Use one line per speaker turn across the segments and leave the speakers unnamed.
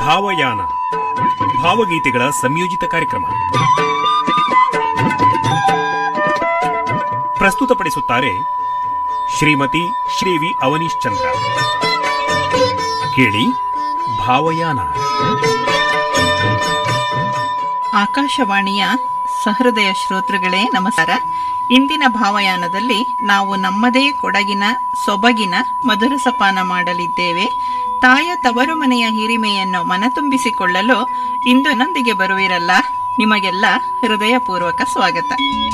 ಭಾವಯಾನ ಭಾವಗೀತೆಗಳ ಸಂಯೋಜಿತ ಕಾರ್ಯಕ್ರಮ ಪ್ರಸ್ತುತಪಡಿಸುತ್ತಾರೆ ಶ್ರೀಮತಿ ಶ್ರೀವಿ ಅವನೀಶ್ ಚಂದ್ರ ಕೇಳಿ ಭಾವಯಾನ
ಆಕಾಶವಾಣಿಯ ಸಹೃದಯ ಶ್ರೋತೃಗಳೇ ನಮಸ್ಕಾರ ಇಂದಿನ ಭಾವಯಾನದಲ್ಲಿ ನಾವು ನಮ್ಮದೇ ಕೊಡಗಿನ ಸೊಬಗಿನ ಮಧುರಸಪಾನ ಮಾಡಲಿದ್ದೇವೆ ತಾಯ ತವರು ಮನೆಯ ಹಿರಿಮೆಯನ್ನು ಮನತುಂಬಿಸಿಕೊಳ್ಳಲು ಇಂದು ನೊಂದಿಗೆ ಬರುವಿರಲ್ಲ ನಿಮಗೆಲ್ಲ ಹೃದಯಪೂರ್ವಕ ಸ್ವಾಗತ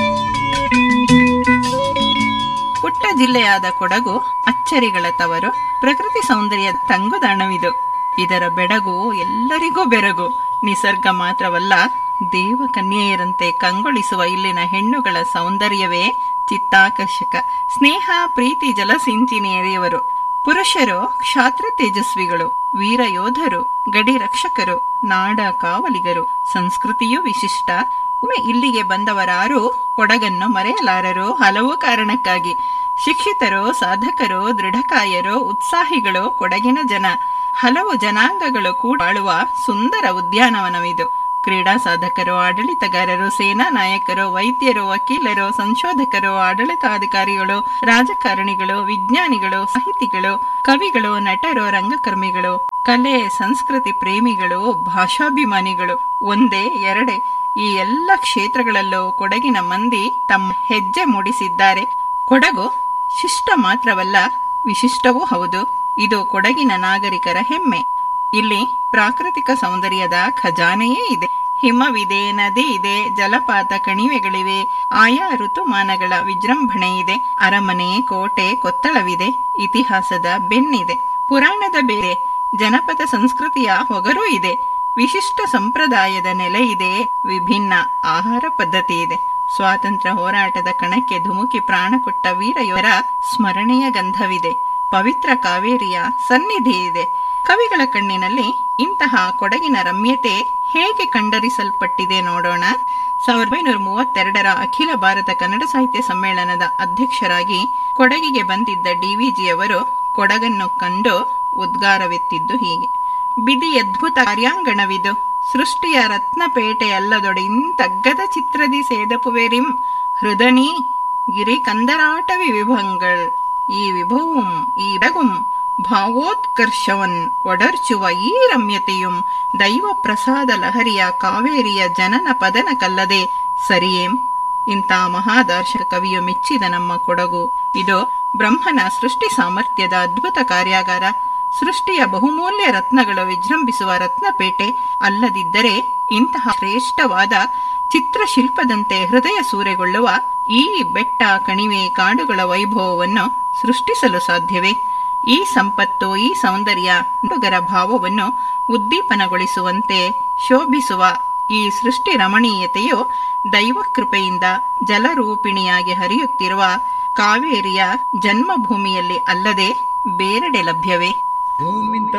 ಪುಟ್ಟ ಜಿಲ್ಲೆಯಾದ ಕೊಡಗು ಅಚ್ಚರಿಗಳ ತವರು ಪ್ರಕೃತಿ ಸೌಂದರ್ಯ ತಂಗುದಾಣವಿದು ಇದರ ಬೆಡಗು ಎಲ್ಲರಿಗೂ ಬೆರಗು ನಿಸರ್ಗ ಮಾತ್ರವಲ್ಲ ದೇವ ಕನ್ಯೆಯರಂತೆ ಕಂಗೊಳಿಸುವ ಇಲ್ಲಿನ ಹೆಣ್ಣುಗಳ ಸೌಂದರ್ಯವೇ ಚಿತ್ತಾಕರ್ಷಕ ಸ್ನೇಹ ಪ್ರೀತಿ ಜಲಸಿಂಚಿನಿಯರಿಯವರು ಪುರುಷರು ಕ್ಷಾತ್ರ ತೇಜಸ್ವಿಗಳು ವೀರ ಯೋಧರು ಗಡಿ ರಕ್ಷಕರು ನಾಡ ಕಾವಲಿಗರು ಸಂಸ್ಕೃತಿಯೂ ವಿಶಿಷ್ಟ ಒಮ್ಮೆ ಇಲ್ಲಿಗೆ ಬಂದವರಾರು ಕೊಡಗನ್ನು ಮರೆಯಲಾರರು ಹಲವು ಕಾರಣಕ್ಕಾಗಿ ಶಿಕ್ಷಿತರು ಸಾಧಕರು ದೃಢಕಾಯರು ಉತ್ಸಾಹಿಗಳು ಕೊಡಗಿನ ಜನ ಹಲವು ಜನಾಂಗಗಳು ಕೂಡ ಬಾಳುವ ಸುಂದರ ಉದ್ಯಾನವನವಿದು ಕ್ರೀಡಾ ಸಾಧಕರು ಆಡಳಿತಗಾರರು ಸೇನಾ ನಾಯಕರು ವೈದ್ಯರು ವಕೀಲರು ಸಂಶೋಧಕರು ಆಡಳಿತಾಧಿಕಾರಿಗಳು ರಾಜಕಾರಣಿಗಳು ವಿಜ್ಞಾನಿಗಳು ಸಾಹಿತಿಗಳು ಕವಿಗಳು ನಟರು ರಂಗಕರ್ಮಿಗಳು ಕಲೆ ಸಂಸ್ಕೃತಿ ಪ್ರೇಮಿಗಳು ಭಾಷಾಭಿಮಾನಿಗಳು ಒಂದೇ ಎರಡೇ ಈ ಎಲ್ಲ ಕ್ಷೇತ್ರಗಳಲ್ಲೂ ಕೊಡಗಿನ ಮಂದಿ ತಮ್ಮ ಹೆಜ್ಜೆ ಮೂಡಿಸಿದ್ದಾರೆ ಕೊಡಗು ಶಿಷ್ಟ ಮಾತ್ರವಲ್ಲ ವಿಶಿಷ್ಟವೂ ಹೌದು ಇದು ಕೊಡಗಿನ ನಾಗರಿಕರ ಹೆಮ್ಮೆ ಇಲ್ಲಿ ಪ್ರಾಕೃತಿಕ ಸೌಂದರ್ಯದ ಖಜಾನೆಯೇ ಇದೆ ಹಿಮವಿದೆ ನದಿ ಇದೆ ಜಲಪಾತ ಕಣಿವೆಗಳಿವೆ ಆಯಾ ಋತುಮಾನಗಳ ವಿಜೃಂಭಣೆ ಇದೆ ಅರಮನೆ ಕೋಟೆ ಕೊತ್ತಳವಿದೆ ಇತಿಹಾಸದ ಬೆನ್ನಿದೆ ಪುರಾಣದ ಬೇರೆ ಜನಪದ ಸಂಸ್ಕೃತಿಯ ಹೊಗರೂ ಇದೆ ವಿಶಿಷ್ಟ ಸಂಪ್ರದಾಯದ ನೆಲೆ ಇದೆ ವಿಭಿನ್ನ ಆಹಾರ ಪದ್ಧತಿ ಇದೆ ಸ್ವಾತಂತ್ರ್ಯ ಹೋರಾಟದ ಕಣಕ್ಕೆ ಧುಮುಕಿ ಪ್ರಾಣ ಕೊಟ್ಟ ವೀರಯೋರ ಸ್ಮರಣೆಯ ಗಂಧವಿದೆ ಪವಿತ್ರ ಕಾವೇರಿಯ ಸನ್ನಿಧಿ ಇದೆ ಕವಿಗಳ ಕಣ್ಣಿನಲ್ಲಿ ಇಂತಹ ಕೊಡಗಿನ ರಮ್ಯತೆ ಹೇಗೆ ಕಂಡರಿಸಲ್ಪಟ್ಟಿದೆ ನೋಡೋಣ ಸಾವಿರದ ಒಂಬೈನೂರ ಮೂವತ್ತೆರಡರ ಅಖಿಲ ಭಾರತ ಕನ್ನಡ ಸಾಹಿತ್ಯ ಸಮ್ಮೇಳನದ ಅಧ್ಯಕ್ಷರಾಗಿ ಕೊಡಗಿಗೆ ಬಂದಿದ್ದ ಡಿವಿಜಿಯವರು ಕೊಡಗನ್ನು ಕಂಡು ಉದ್ಗಾರವೆತ್ತಿದ್ದು ಹೀಗೆ ಬಿದಿ ಅದ್ಭುತ ಕಾರ್ಯಾಂಗಣವಿದು ಸೃಷ್ಟಿಯ ರತ್ನಪೇಟೆಯಲ್ಲದೊಡೆ ಇಂತಗ್ಗದ ಚಿತ್ರದಿ ಸೇದಪುವೆರಿಂ ಹೃದನಿ ಗಿರಿ ಕಂದರಾಟವಿ ವಿಭಂಗಳ್ ಈ ವಿಭವಂ ಈ ಇಡಗುಂ ಭಾವೋತ್ಕರ್ಷವನ್ ಒಡರ್ಚುವ ಈ ರಮ್ಯತೆಯುಂ ದೈವ ಪ್ರಸಾದ ಲಹರಿಯ ಕಾವೇರಿಯ ಜನನ ಪದನ ಕಲ್ಲದೆ ಸರಿಯೇಂ ಇಂಥ ಮಹಾದರ್ಶಕ ಕವಿಯು ಮೆಚ್ಚಿದ ನಮ್ಮ ಕೊಡಗು ಇದು ಬ್ರಹ್ಮನ ಸೃಷ್ಟಿ ಸಾಮರ್ಥ್ಯದ ಅದ್ಭುತ ಕಾರ್ಯಾಗಾರ ಸೃಷ್ಟಿಯ ಬಹುಮೂಲ್ಯ ರತ್ನಗಳು ವಿಜೃಂಭಿಸುವ ರತ್ನಪೇಟೆ ಅಲ್ಲದಿದ್ದರೆ ಇಂತಹ ಶ್ರೇಷ್ಠವಾದ ಚಿತ್ರಶಿಲ್ಪದಂತೆ ಹೃದಯ ಸೂರೆಗೊಳ್ಳುವ ಈ ಬೆಟ್ಟ ಕಣಿವೆ ಕಾಡುಗಳ ವೈಭವವನ್ನು ಸೃಷ್ಟಿಸಲು ಸಾಧ್ಯವೇ ಈ ಸಂಪತ್ತು ಈ ಸೌಂದರ್ಯ ಹುಡುಗರ ಭಾವವನ್ನು ಉದ್ದೀಪನಗೊಳಿಸುವಂತೆ ಶೋಭಿಸುವ ಈ ಸೃಷ್ಟಿ ರಮಣೀಯತೆಯು ದೈವ ಕೃಪೆಯಿಂದ ಜಲರೂಪಿಣಿಯಾಗಿ ಹರಿಯುತ್ತಿರುವ ಕಾವೇರಿಯ ಜನ್ಮಭೂಮಿಯಲ್ಲಿ ಅಲ್ಲದೆ ಬೇರೆಡೆ ಲಭ್ಯವೇ
ಭೂಮಿಂತ